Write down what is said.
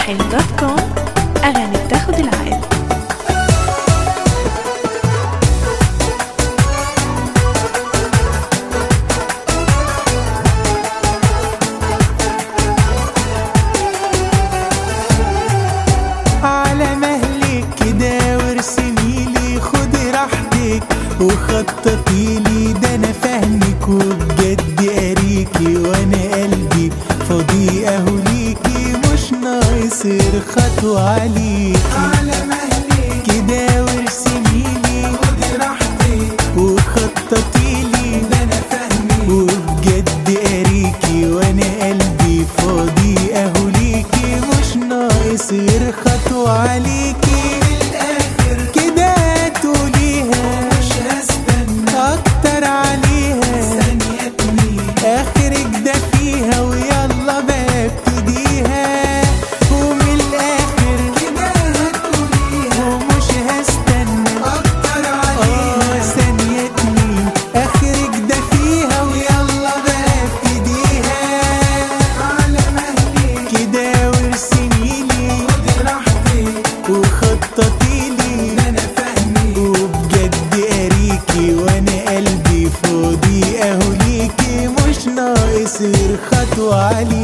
ألحان دوت كوم أغاني بتاخد العقل على مهلك كده وارسمي لي خدي راحتك وخططي لي ده انا فاهمك وبجد قاريكي وانا قلبي فاضي اهو ليكي مش ناقص خطوة عليكي على مهلك كده وارسمي لي خدي راحتك وخططي لي ده انا فاهمك وبجد قاريكي وانا قلبي فاضي اهو ليكي مش ناقص غير خطوة عليكي بالاخر كده تقوليها مش هستنى اكتر عليها ثانية اخرك ده فيها ويلا بقى ابتديها ومن الاخر كده هتقوليها ومش هستنى اكتر عليها ثانية اخرك ده فيها ويلا بقى ابتديها على مهلك كده وارسمي لي خدي راحتك وخططي لي انا فاهمك وبجد قاريكي وانا قلبي فاضي اهو ليكي مش ناقص غير خطوة عليكي